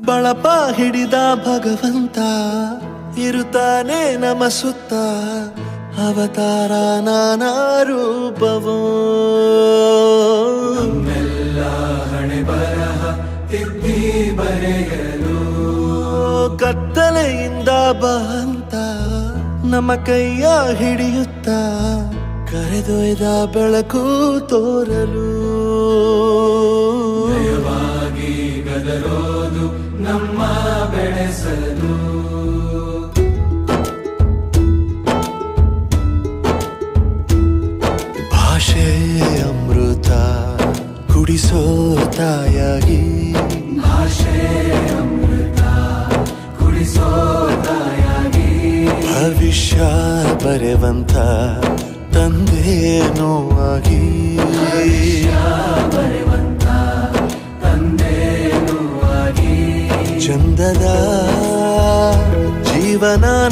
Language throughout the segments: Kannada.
ಬಳಪ ಹಿಡಿದ ಭಗವಂತ ಇರುತ್ತಾನೆ ನಮ ಸುತ್ತ ಅವತಾರ ನಾನಾ ರೂಪವೋ ಕತ್ತಲೆಯಿಂದ ಬಂತ ನಮ್ಮ ಕೈಯ ಹಿಡಿಯುತ್ತ ಕರೆದೊಯ್ದ ಬೆಳಕು ತೋರಲು ಭಾಷೆ ಅಮೃತ ಕುಡಿಸೋ ತಾಯಾಗಿ ಭವಿಷ್ಯ ಬರೆವಂತ ತಂದೇನೋ ಆಗಿ ಚಂದದ ಜೀವನನ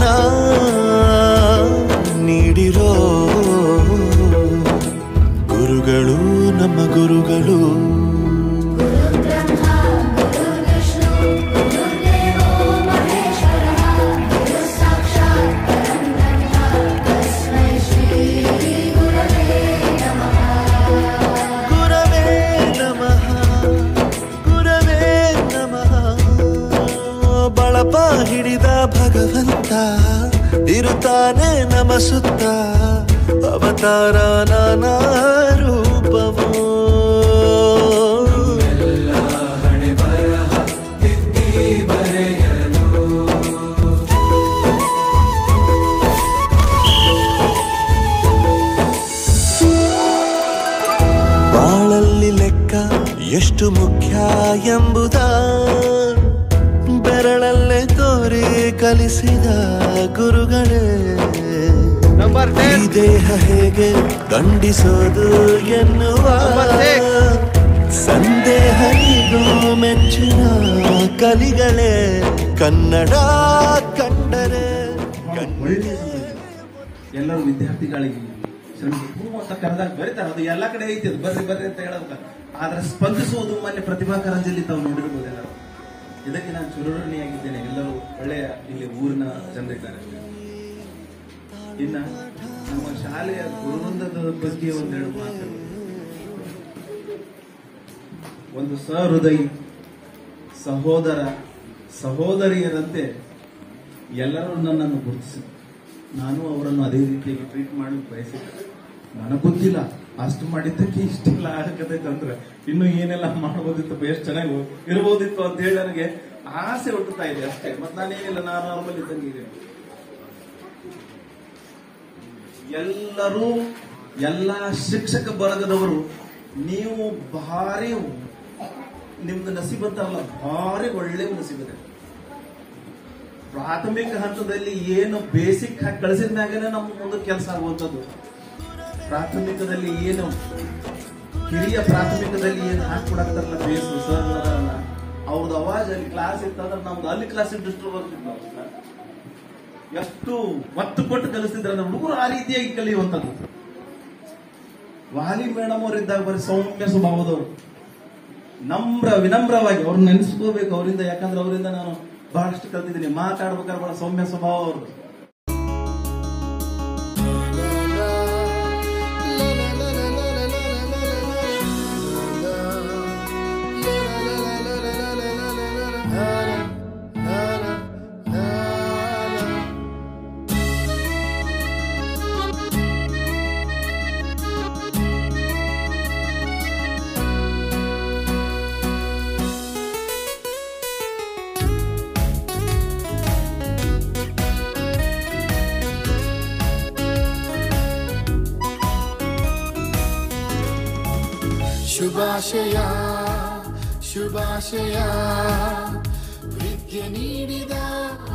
ನೀಡಿರೋ ಗುರುಗಳು ನಮ್ಮ ಗುರುಗಳು ಗುರವೇ ನಮಃ ಗುರವೇ ನಮಃ ಬಳಪ ಹಿಡಿದ ಭಗವಂತ ಇರುತ್ತಾನೆ ನಮ ಸುತ್ತ ಅವತಾರ ನಾನಾ ರೂಪವೋ ಬಾಳಲ್ಲಿ ಲೆಕ್ಕ ಎಷ್ಟು ಮುಖ್ಯ ಎಂಬುದ ಬೆರಳಲ್ಲೇ ತೋರಿ ಕಲಿಸಿದ ಗುರುಗಳೇ ಈ ದೇಹ ಹೇಗೆ ದಂಡಿಸೋದು ಎನ್ನುವ ಸಂದೇಹ ಇದು ಮೆಚ್ಚಿನ ಕಲಿಗಳೇ ಕನ್ನಡ ಕಂಡರೆ ಒಳ್ಳೆಯ ಎಲ್ಲರೂ ವಿದ್ಯಾರ್ಥಿಗಳಿಗೆ ಶ್ರಮಿಸಿ ಹೂ ಅಂತ ಕರೆದಾಗ ಬರೀತಾರೆ ಅದು ಎಲ್ಲ ಕಡೆ ಐತಿ ಅದು ಬರ್ರಿ ಬರ್ರಿ ಅಂತ ಹೇಳೋದು ಆದ್ರೆ ಸ್ಪಂದಿಸುವುದು ಮೊನ್ನೆ ಪ್ರತಿಭಾ ಕಾರಂಜಿಯಲ್ಲಿ ತಾವು ನೋಡಿರ್ಬೋದು ಎಲ್ಲರೂ ಇದಕ್ಕೆ ನಾನು ಚುರುಣಿಯಾಗಿದ್ದೇನೆ ಎಲ್ಲರೂ ಒಳ್ಳೆಯ ಇಲ್ಲಿ ಊರಿನ ಜನರಿದ್ದಾರೆ ಇನ್ನ ನಮ್ಮ ಶಾಲೆಯ ಗುರುವೃಂದದ ಬಗ್ಗೆ ಒಂದೆರಡು ಮಾತು ಒಂದು ಸಹೃದಯಿ ಸಹೋದರ ಸಹೋದರಿಯರಂತೆ ಎಲ್ಲರೂ ನನ್ನನ್ನು ಗುರುತಿಸಿದ್ರು ನಾನು ಅವರನ್ನು ಅದೇ ರೀತಿಯಾಗಿ ಟ್ರೀಟ್ ಮಾಡಿ ಬಯಸಿದ್ದೆ ನನಗೆ ಗೊತ್ತಿಲ್ಲ ಅಷ್ಟು ಮಾಡಿದ್ದಕ್ಕೆ ಇಷ್ಟೆಲ್ಲ ಆಗತೈತೆ ಅಂದ್ರೆ ಇನ್ನು ಏನೆಲ್ಲ ಮಾಡ್ಬೋದಿತ್ತು ಎಷ್ಟು ಚೆನ್ನಾಗಿ ಇರ್ಬೋದಿತ್ತು ಅಂತ ಹೇಳಿ ನನಗೆ ಆಸೆ ಹುಟ್ಟುತ್ತಾ ಇದೆ ಅಷ್ಟೇ ಮತ್ತೆ ನಾನೇನಿಲ್ಲ ನಾನು ನಾರ್ಮಲ್ ಇದ್ದಂಗೆ ಇದೆ ಎಲ್ಲರೂ ಎಲ್ಲ ಶಿಕ್ಷಕ ವರ್ಗದವರು ನೀವು ಭಾರಿ ನಿಮ್ದು ನಸೀಬಂತಾರಲ್ಲ ಭಾರಿ ಒಳ್ಳೆ ನಸೀಬದೆ ಪ್ರಾಥಮಿಕ ಹಂತದಲ್ಲಿ ಏನು ಬೇಸಿಕ್ ಹಾಕಿ ಕಳಿಸಿದ ಮ್ಯಾಗನೇ ನಮ್ಮ ಮುಂದೆ ಕೆಲಸ ಆಗುವಂಥದ್ದು ಪ್ರಾಥಮಿಕದಲ್ಲಿ ಏನು ಹಿರಿಯ ಪ್ರಾಥಮಿಕದಲ್ಲಿ ಏನು ಹಾಕೊಡಕ್ತಾರಲ್ಲ ಬೇಸ್ ಸರ್ ಅವ್ರದ್ದು ಅವಾಜ್ ಅಲ್ಲಿ ಕ್ಲಾಸ್ ಇತ್ತಂದ್ರೆ ನಮ್ದು ಅಲ್ಲಿ ಕ್ಲಾಸ್ ಡಿಸ್ಟರ್ಬ್ ಬರ್ತಿತ್ತು ಎಷ್ಟು ಒತ್ತು ಕೊಟ್ಟು ಕಲಿಸ್ತಿದ್ರೆ ನಮ್ಮ ಹುಡುಗರು ಆ ರೀತಿಯಾಗಿ ಕಲಿಯುವಂಥದ್ದು ವಾಲಿ ಮೇಡಮ್ ಅವರಿದ್ದಾಗ ಬರೀ ಸೌಮ್ಯ ಸ್ವಭಾವದವರು ನಮ್ರ ವಿನಮ್ರವಾಗಿ ಅವ್ರನ್ನ ನೆನೆಸ್ಕೋಬೇಕು ಅವರಿಂದ ಯಾಕಂದ್ರೆ ಅವರಿಂದ ನಾನು ಬಹಳಷ್ಟು ಕಲ್ತಿದ್ದೀನಿ ಮಾತಾಡ್ಬೇಕಾದ್ರೆ ಬಹಳ ಸೌಮ್ಯ ಸ್ವಭಾವ ಅವ್ರದ್ದು ಶುಭಾಶಯ ಶುಭಾಶಯ ವಿದ್ಯೆ ನೀಡಿದ